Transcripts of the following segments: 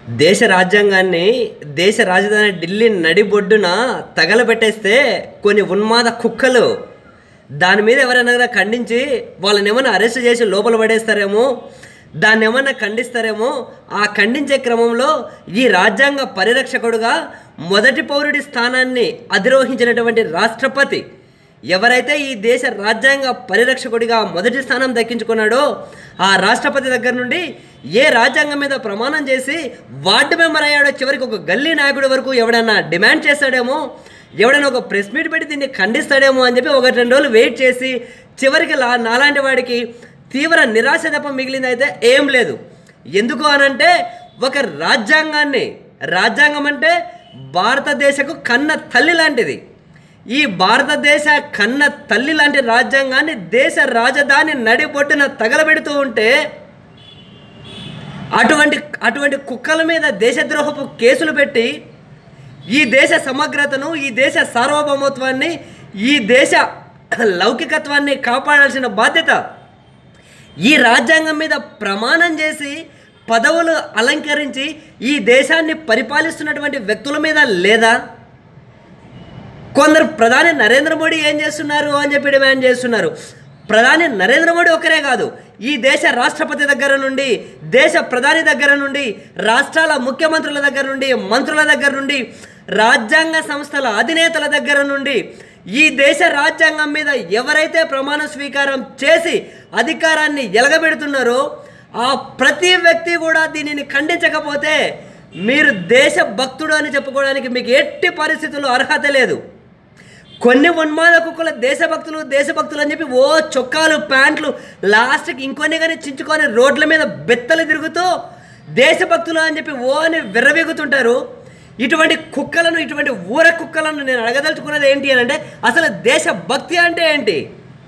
దేశ రాజ్యాంగాన్ని దేశ రాజధాని ఢిల్లీ నడిబొడ్డున తగలబెట్టేస్తే కొన్ని ఉన్మాద కుక్కలు దాని మీద ఎవరైనా ఖండించి వాళ్ళని ఏమైనా అరెస్ట్ చేసి లోపల పడేస్తారేమో దాన్ని ఏమన్నా ఖండిస్తారేమో ఆ ఖండించే క్రమంలో ఈ రాజ్యాంగ పరిరక్షకుడుగా మొదటి పౌరుడి స్థానాన్ని అధిరోహించినటువంటి రాష్ట్రపతి ఎవరైతే ఈ దేశ రాజ్యాంగ పరిరక్షకుడిగా మొదటి స్థానం దక్కించుకున్నాడో ఆ రాష్ట్రపతి దగ్గర నుండి ఏ రాజ్యాంగం మీద ప్రమాణం చేసి వార్డు మెంబర్ అయ్యాడో చివరికి ఒక గల్లీ నాయకుడి వరకు ఎవడన్నా డిమాండ్ చేస్తాడేమో ఎవడైనా ఒక ప్రెస్ మీట్ పెట్టి దీన్ని ఖండిస్తాడేమో అని చెప్పి ఒకటి రెండు రోజులు వెయిట్ చేసి చివరికి లా నాలాంటి వాడికి తీవ్ర నిరాశ తప్ప మిగిలింది అయితే ఏం లేదు ఎందుకు అనంటే ఒక రాజ్యాంగాన్ని రాజ్యాంగం అంటే భారతదేశకు కన్న తల్లి లాంటిది ఈ భారతదేశ కన్న తల్లి లాంటి రాజ్యాంగాన్ని దేశ రాజధాని నడిబొట్టున తగలబెడుతూ ఉంటే అటువంటి అటువంటి కుక్కల మీద దేశద్రోహపు కేసులు పెట్టి ఈ దేశ సమగ్రతను ఈ దేశ సార్వభౌమత్వాన్ని ఈ దేశ లౌకికత్వాన్ని కాపాడాల్సిన బాధ్యత ఈ రాజ్యాంగం మీద ప్రమాణం చేసి పదవులు అలంకరించి ఈ దేశాన్ని పరిపాలిస్తున్నటువంటి వ్యక్తుల మీద లేదా కొందరు ప్రధాని నరేంద్ర మోడీ ఏం చేస్తున్నారు అని చెప్పి డిమాండ్ చేస్తున్నారు ప్రధాని నరేంద్ర మోడీ ఒకరే కాదు ఈ దేశ రాష్ట్రపతి దగ్గర నుండి దేశ ప్రధాని దగ్గర నుండి రాష్ట్రాల ముఖ్యమంత్రుల దగ్గర నుండి మంత్రుల దగ్గర నుండి రాజ్యాంగ సంస్థల అధినేతల దగ్గర నుండి ఈ దేశ రాజ్యాంగం మీద ఎవరైతే ప్రమాణ స్వీకారం చేసి అధికారాన్ని ఎలగబెడుతున్నారో ఆ ప్రతి వ్యక్తి కూడా దీనిని ఖండించకపోతే మీరు దేశ భక్తుడు అని చెప్పుకోవడానికి మీకు ఎట్టి పరిస్థితుల్లో అర్హత లేదు కొన్ని ఉన్మాద కుక్కల దేశభక్తులు దేశభక్తులు అని చెప్పి ఓ చొక్కాలు ప్యాంట్లు లాస్ట్కి ఇంకొన్ని కానీ చించుకొని రోడ్ల మీద బెత్తలు తిరుగుతూ దేశభక్తులు అని చెప్పి ఓ అని విర్రవీగుతుంటారు ఇటువంటి కుక్కలను ఇటువంటి ఊర కుక్కలను నేను అడగదలుచుకున్నది ఏంటి అని అంటే అసలు దేశభక్తి అంటే ఏంటి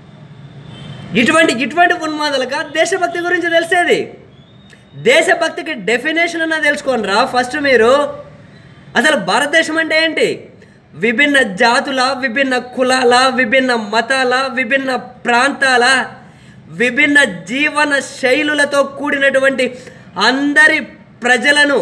ఇటువంటి ఇటువంటి ఉన్మాదాలుగా దేశభక్తి గురించి తెలిసేది దేశభక్తికి డెఫినేషన్ అన్న తెలుసుకోండి రా ఫస్ట్ మీరు అసలు భారతదేశం అంటే ఏంటి విభిన్న జాతుల విభిన్న కులాల విభిన్న మతాల విభిన్న ప్రాంతాల విభిన్న జీవన శైలులతో కూడినటువంటి అందరి ప్రజలను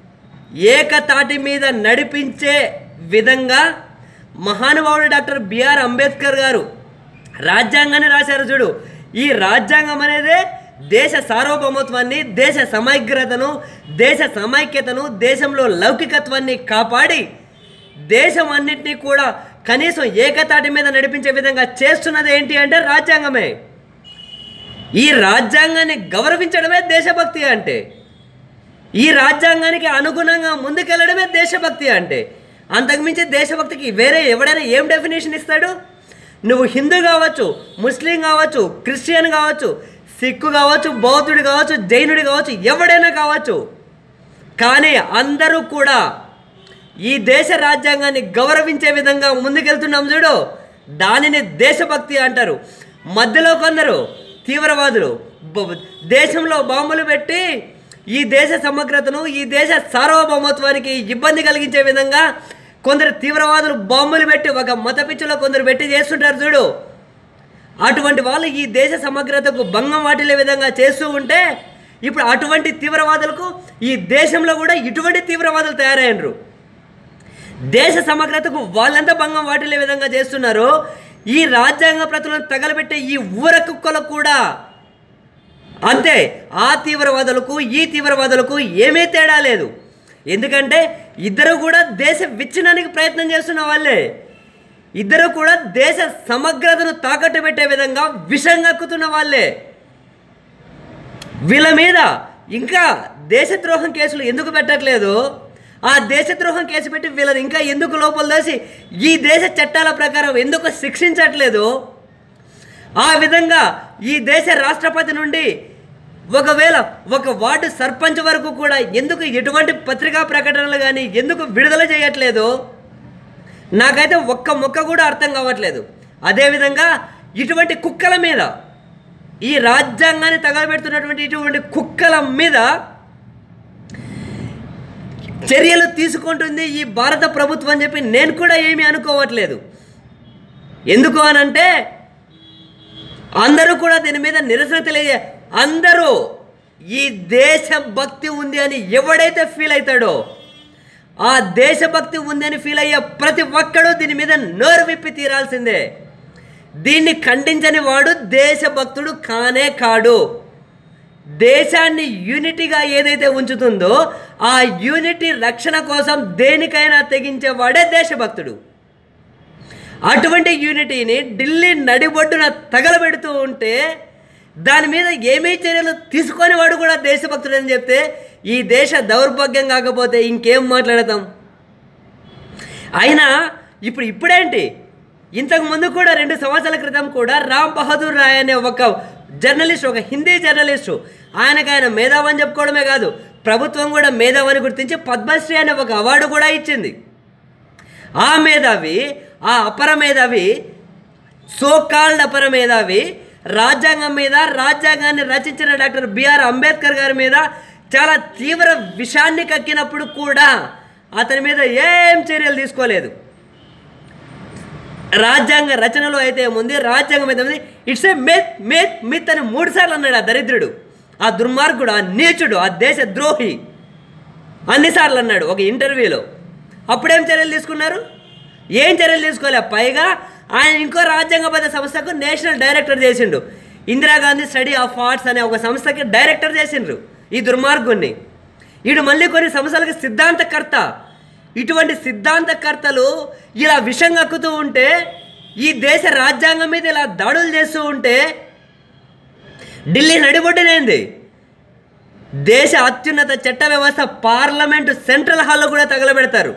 ఏకతాటి మీద నడిపించే విధంగా మహానుభావుడు డాక్టర్ బిఆర్ అంబేద్కర్ గారు రాజ్యాంగాన్ని రాశారు చూడు ఈ రాజ్యాంగం అనేదే దేశ సార్వభౌమత్వాన్ని దేశ సమగ్రతను దేశ సమైక్యతను దేశంలో లౌకికత్వాన్ని కాపాడి దేశం అన్నింటినీ కూడా కనీసం ఏకతాటి మీద నడిపించే విధంగా చేస్తున్నది ఏంటి అంటే రాజ్యాంగమే ఈ రాజ్యాంగాన్ని గౌరవించడమే దేశభక్తి అంటే ఈ రాజ్యాంగానికి అనుగుణంగా ముందుకెళ్ళడమే దేశభక్తి అంటే అంతకుమించి దేశభక్తికి వేరే ఎవడైనా ఏం డెఫినేషన్ ఇస్తాడు నువ్వు హిందూ కావచ్చు ముస్లిం కావచ్చు క్రిస్టియన్ కావచ్చు సిక్కు కావచ్చు బౌద్ధుడు కావచ్చు జైనుడు కావచ్చు ఎవడైనా కావచ్చు కానీ అందరూ కూడా ఈ దేశ రాజ్యాంగాన్ని గౌరవించే విధంగా ముందుకెళ్తున్నాం చూడు దానిని దేశభక్తి అంటారు మధ్యలో కొందరు తీవ్రవాదులు బ- దేశంలో బాంబులు పెట్టి ఈ దేశ సమగ్రతను ఈ దేశ సార్వభౌమత్వానికి ఇబ్బంది కలిగించే విధంగా కొందరు తీవ్రవాదులు బాంబులు పెట్టి ఒక మత పిచ్చిలో కొందరు పెట్టి చేస్తుంటారు చూడు అటువంటి వాళ్ళు ఈ దేశ సమగ్రతకు భంగం వాటిల్లే విధంగా చేస్తూ ఉంటే ఇప్పుడు అటువంటి తీవ్రవాదులకు ఈ దేశంలో కూడా ఇటువంటి తీవ్రవాదులు తయారయ్యారు దేశ సమగ్రతకు వాళ్ళంతా భంగం వాటిల్లే విధంగా చేస్తున్నారు ఈ రాజ్యాంగ ప్రతులను తగలబెట్టే ఈ ఊర కుక్కలకు కూడా అంతే ఆ తీవ్రవాదులకు ఈ తీవ్రవాదులకు ఏమీ తేడా లేదు ఎందుకంటే ఇద్దరు కూడా దేశ విచ్ఛిన్నానికి ప్రయత్నం చేస్తున్న వాళ్ళే ఇద్దరు కూడా దేశ సమగ్రతను తాకట్టు పెట్టే విధంగా విషం కక్కుతున్న వాళ్ళే వీళ్ళ మీద ఇంకా దేశద్రోహం కేసులు ఎందుకు పెట్టట్లేదు ఆ దేశద్రోహం కేసు పెట్టి వీళ్ళని ఇంకా ఎందుకు లోపల దోసి ఈ దేశ చట్టాల ప్రకారం ఎందుకు శిక్షించట్లేదు ఆ విధంగా ఈ దేశ రాష్ట్రపతి నుండి ఒకవేళ ఒక వార్డు సర్పంచ్ వరకు కూడా ఎందుకు ఎటువంటి పత్రికా ప్రకటనలు కానీ ఎందుకు విడుదల చేయట్లేదు నాకైతే ఒక్క మొక్క కూడా అర్థం కావట్లేదు అదేవిధంగా ఇటువంటి కుక్కల మీద ఈ రాజ్యాంగాన్ని తగలబెడుతున్నటువంటి ఇటువంటి కుక్కల మీద చర్యలు తీసుకుంటుంది ఈ భారత ప్రభుత్వం అని చెప్పి నేను కూడా ఏమీ అనుకోవట్లేదు ఎందుకు అనంటే అందరూ కూడా దీని మీద నిరసన తెలియ అందరూ ఈ దేశభక్తి ఉంది అని ఎవడైతే ఫీల్ అవుతాడో ఆ దేశభక్తి ఉంది అని ఫీల్ అయ్యే ప్రతి ఒక్కడూ దీని మీద నోరు విప్పి తీరాల్సిందే దీన్ని ఖండించని వాడు దేశభక్తుడు కానే కాడు దేశాన్ని యూనిటీగా ఏదైతే ఉంచుతుందో ఆ యూనిటీ రక్షణ కోసం దేనికైనా తెగించేవాడే దేశభక్తుడు అటువంటి యూనిటీని ఢిల్లీ నడిబొడ్డున తగలబెడుతూ ఉంటే దాని మీద ఏమీ చర్యలు తీసుకొని వాడు కూడా దేశభక్తుడు అని చెప్తే ఈ దేశ దౌర్భాగ్యం కాకపోతే ఇంకేం మాట్లాడతాం అయినా ఇప్పుడు ఇప్పుడేంటి ఇంతకు ముందు కూడా రెండు సంవత్సరాల క్రితం కూడా రామ్ బహదూర్ రాయ్ అనే ఒక జర్నలిస్ట్ ఒక హిందీ జర్నలిస్టు ఆయనకు ఆయన మేధావని చెప్పుకోవడమే కాదు ప్రభుత్వం కూడా మేధావని గుర్తించి పద్మశ్రీ అనే ఒక అవార్డు కూడా ఇచ్చింది ఆ మేధావి ఆ అపర మేధావి సోకాల్డ్ అపర మేధావి రాజ్యాంగం మీద రాజ్యాంగాన్ని రచించిన డాక్టర్ బిఆర్ అంబేద్కర్ గారి మీద చాలా తీవ్ర విషాన్ని కక్కినప్పుడు కూడా అతని మీద ఏం చర్యలు తీసుకోలేదు రాజ్యాంగ రచనలో అయితే ఏముంది రాజ్యాంగం అయితే ఉంది it's a myth myth myth అని మూడు సార్లు అన్నాడు ఆ దరిద్రుడు ఆ దుర్మార్గుడు ఆ నీచుడు ఆ దేశ ద్రోహి అన్నిసార్లు అన్నాడు ఒక ఇంటర్వ్యూలో అప్పుడేం చర్యలు తీసుకున్నారు ఏం చర్యలు తీసుకోలే పైగా ఆయన ఇంకో రాజ్యాంగబద్ధ సంస్థకు నేషనల్ డైరెక్టర్ చేసిండు ఇందిరాగాంధీ స్టడీ ఆఫ్ ఆర్ట్స్ అనే ఒక సంస్థకి డైరెక్టర్ చేసిండ్రు ఈ దుర్మార్గుణ్ణి వీడు మళ్ళీ కొన్ని సంస్థలకు సిద్ధాంతకర్త ఇటువంటి సిద్ధాంతకర్తలు ఇలా విషం కక్కుతూ ఉంటే ఈ దేశ రాజ్యాంగం మీద ఇలా దాడులు చేస్తూ ఉంటే ఢిల్లీ నడిబొడ్డునేంది దేశ అత్యున్నత చట్ట వ్యవస్థ పార్లమెంటు సెంట్రల్ హాల్లో కూడా తగలబెడతారు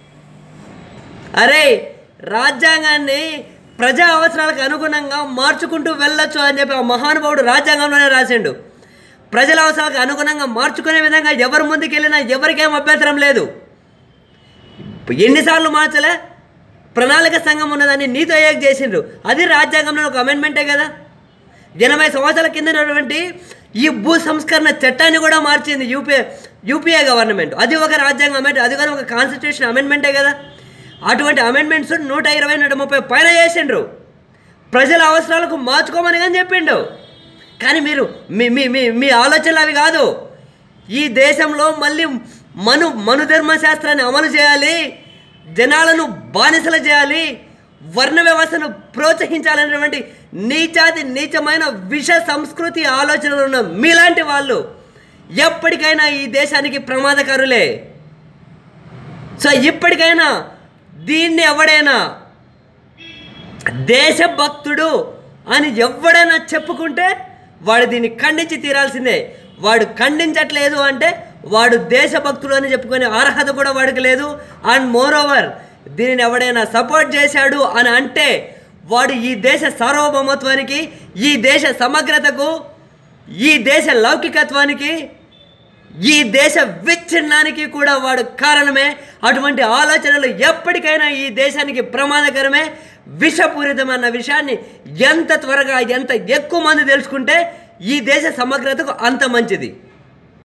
అరే రాజ్యాంగాన్ని ప్రజా అవసరాలకు అనుగుణంగా మార్చుకుంటూ వెళ్ళొచ్చు అని చెప్పి ఆ మహానుభావుడు రాజ్యాంగంలోనే రాసిండు ప్రజల అవసరాలకు అనుగుణంగా మార్చుకునే విధంగా ఎవరి ముందుకెళ్ళినా ఎవరికేం అభ్యంతరం లేదు ఎన్నిసార్లు మార్చలే ప్రణాళిక సంఘం ఉన్నదాన్ని నీతో ఏక్ చేసిండ్రు అది రాజ్యాంగంలో ఒక అమెండ్మెంటే కదా ఎనభై సంవత్సరాల కింద ఉన్నటువంటి ఈ భూ సంస్కరణ చట్టాన్ని కూడా మార్చింది యూపీఏ యూపీఏ గవర్నమెంట్ అది ఒక రాజ్యాంగ అమెంట్ అది కూడా ఒక కాన్స్టిట్యూషన్ అమెండ్మెంటే కదా అటువంటి అమెండ్మెంట్స్ నూట ఇరవై నూట ముప్పై పైన చేసిండ్రు ప్రజల అవసరాలకు మార్చుకోమని కానీ చెప్పిండు కానీ మీరు మీ మీ మీ మీ ఆలోచనలు అవి కాదు ఈ దేశంలో మళ్ళీ మను మనుధర్మ శాస్త్రాన్ని అమలు చేయాలి జనాలను బానిసలు చేయాలి వర్ణ వ్యవస్థను ప్రోత్సహించాలనేటువంటి నీచాతి నీచమైన విష సంస్కృతి ఆలోచనలు ఉన్న మీలాంటి వాళ్ళు ఎప్పటికైనా ఈ దేశానికి ప్రమాదకరులే సో ఇప్పటికైనా దీన్ని ఎవడైనా దేశభక్తుడు అని ఎవడైనా చెప్పుకుంటే వాడు దీన్ని ఖండించి తీరాల్సిందే వాడు ఖండించట్లేదు అంటే వాడు దేశభక్తుడు అని చెప్పుకునే అర్హత కూడా వాడికి లేదు అండ్ మోర్ ఓవర్ దీనిని ఎవడైనా సపోర్ట్ చేశాడు అని అంటే వాడు ఈ దేశ సార్వభౌమత్వానికి ఈ దేశ సమగ్రతకు ఈ దేశ లౌకికత్వానికి ఈ దేశ విచ్ఛిన్నానికి కూడా వాడు కారణమే అటువంటి ఆలోచనలు ఎప్పటికైనా ఈ దేశానికి ప్రమాదకరమే విషపూరితమైన విషయాన్ని ఎంత త్వరగా ఎంత ఎక్కువ మంది తెలుసుకుంటే ఈ దేశ సమగ్రతకు అంత మంచిది